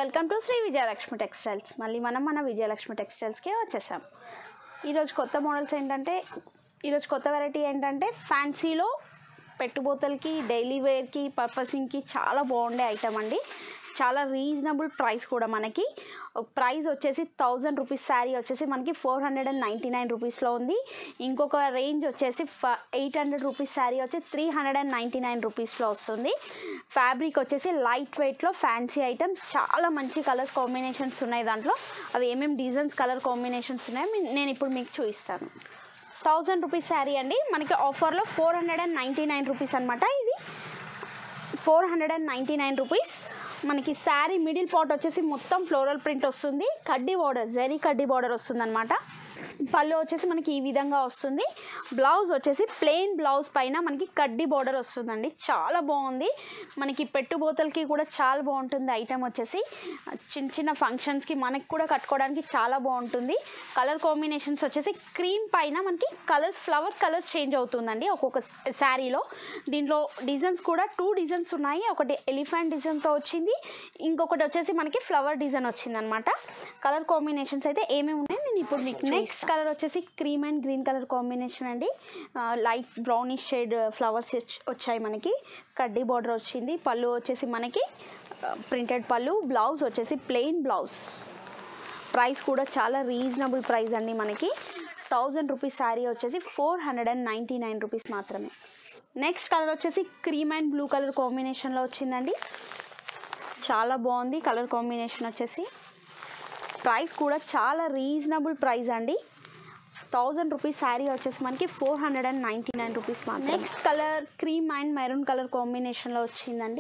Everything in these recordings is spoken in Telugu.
welcome to Sri Vijayalakshmi textiles మళ్ళీ మనం మన విజయలక్ష్మి టెక్స్టైల్స్కి వచ్చేసాం ఈరోజు కొత్త మోడల్స్ ఏంటంటే ఈరోజు కొత్త వెరైటీ ఏంటంటే ఫ్యాన్సీలో పెట్టుబోతలకి డైలీ వేర్కి పర్పసింగ్కి చాలా బాగుండే ఐటమ్ అండి చాలా రీజనబుల్ ప్రైస్ కూడా మనకి ప్రైస్ వచ్చేసి థౌజండ్ రూపీస్ శారీ వచ్చేసి మనకి four hundred and ninety nine రూపీస్లో ఉంది ఇంకొక రేంజ్ వచ్చేసి ఎయిట్ హండ్రెడ్ రూపీస్ శారీ వచ్చి three hundred and ninety nine రూపీస్లో వస్తుంది ఫ్యాబ్రిక్ వచ్చేసి లైట్ వెయిట్లో ఫ్యాన్సీ ఐటమ్స్ చాలా మంచి కలర్స్ కాంబినేషన్స్ ఉన్నాయి దాంట్లో అవి ఏమేమి డిజైన్స్ కలర్ కాంబినేషన్స్ ఉన్నాయో మీ- నేను ఇప్పుడు మీకు చూపిస్తాను థౌజండ్ రూపీస్ శారీ అండి మనకి ఆఫర్లో four hundred and ninety nine rupees అనమాట ఇది four hundred and ninety nine rupees మనకి శారీ మిడిల్ పార్ట్ వచ్చేసి మొత్తం ఫ్లోరల్ ప్రింట్ వస్తుంది కడ్డీ బార్డర్ జరీ కడ్డీ బార్డర్ వస్తుంది అనమాట పళ్ళు వచ్చేసి మనకి ఈ విధంగా వస్తుంది బ్లౌజ్ వచ్చేసి ప్లెయిన్ బ్లౌజ్ పైన మనకి కడ్డీ బార్డర్ వస్తుందండి చాలా బాగుంది మనకి పెట్టుబోతలకి కూడా చాలా బాగుంటుంది ఐటెం వచ్చేసి చిన్న చిన్న ఫంక్షన్స్కి మనకి కూడా కట్టుకోవడానికి చాలా బాగుంటుంది కలర్ కాంబినేషన్స్ వచ్చేసి క్రీమ్ పైన మనకి కలర్స్ ఫ్లవర్ కలర్స్ చేంజ్ అవుతుందండి ఒక్కొక్క శారీలో దీంట్లో డిజైన్స్ కూడా టూ డిజైన్స్ ఉన్నాయి ఒకటి ఎలిఫెంట్ డిజైన్తో వచ్చింది ఇంకొకటి వచ్చేసి మనకి ఫ్లవర్ డిజైన్ వచ్చింది అనమాట కలర్ కాంబినేషన్స్ అయితే ఏమేమి ఉన్నాయి నేను ఇప్పుడు మీకు నెక్స్ట్ కలర్ వచ్చేసి cream and green colour combination అండి లైట్ బ్రౌనిష్ షేడ్ ఫ్లవర్స్ వచ్చాయి మనకి కడ్డీ బార్డర్ వచ్చింది పళ్ళు వచ్చేసి మనకి ప్రింటెడ్ పళ్ళు బ్లౌజ్ వచ్చేసి ప్లెయిన్ బ్లౌజ్ ప్రైస్ కూడా చాలా రీజనబుల్ ప్రైస్ అండి మనకి థౌజండ్ రూపీస్ శారీ వచ్చేసి four hundred and ninety nine rupees మాత్రమే నెక్స్ట్ కలర్ వచ్చేసి క్రీమ్ అండ్ బ్లూ కలర్ కాంబినేషన్లో వచ్చిందండి చాలా బాగుంది కలర్ కాంబినేషన్ వచ్చేసి ప్రైస్ కూడా చాలా రీజనబుల్ ప్రైస్ అండి థౌజండ్ రూపీస్ శారీ వచ్చేసి మనకి four hundred and ninety nine rupees మాత్రం next colour cream and maroon colour కాంబినేషన్లో వచ్చిందండి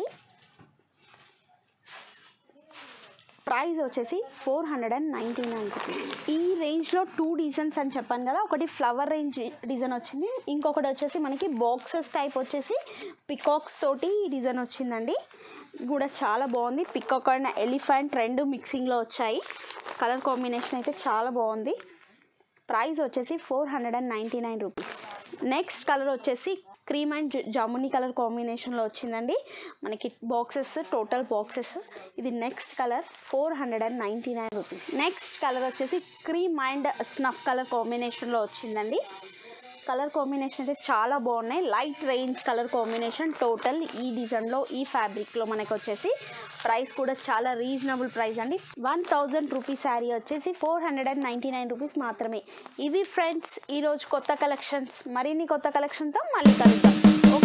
ప్రైస్ వచ్చేసి four hundred and ninety nine rupees ఈ రేంజ్లో టూ డిజైన్స్ అని చెప్పాను కదా ఒకటి ఫ్లవర్ రేంజ్ డిజైన్ వచ్చింది ఇంకొకటి వచ్చేసి మనకి బాక్సెస్ టైప్ వచ్చేసి పికాక్స్ తోటి ఈ డిజైన్ వచ్చిందండి ఇది కూడా చాలా బాగుంది పికాక్ అండ్ ఎలిఫెంట్ రెండు మిక్సింగ్లో వచ్చాయి కలర్ కాంబినేషన్ అయితే చాలా బాగుంది ప్రైస్ వచ్చేసి four hundred and ninety nine rupees next colour వచ్చేసి క్రీమ్ అండ్ జామునీ కలర్ కాంబినేషన్లో వచ్చిందండి మనకి బాక్సెస్ టోటల్ బాక్సెస్ ఇది next colour four hundred and ninety nine rupees next colour వచ్చేసి క్రీమ్ అండ్ స్నఫ్ కలర్ కాంబినేషన్లో వచ్చిందండి కలర్ కాంబినేషన్ అయితే చాలా బాగున్నాయి light range colour combination total ఈ డిజైన్లో ఈ ఫ్యాబ్రిక్లో మనకు వచ్చేసి ప్రైస్ కూడా చాలా రీజనబుల్ ప్రైస్ అండి వన్ థౌజండ్ రూపీస్ శారీ వచ్చేసి four hundred and ninety nine rupees మాత్రమే ఇవి ఫ్రెండ్స్ ఈరోజు కొత్త కలెక్షన్స్ మరిన్ని కొత్త కలెక్షన్తో మళ్ళీ కలుద్దాం ఓకే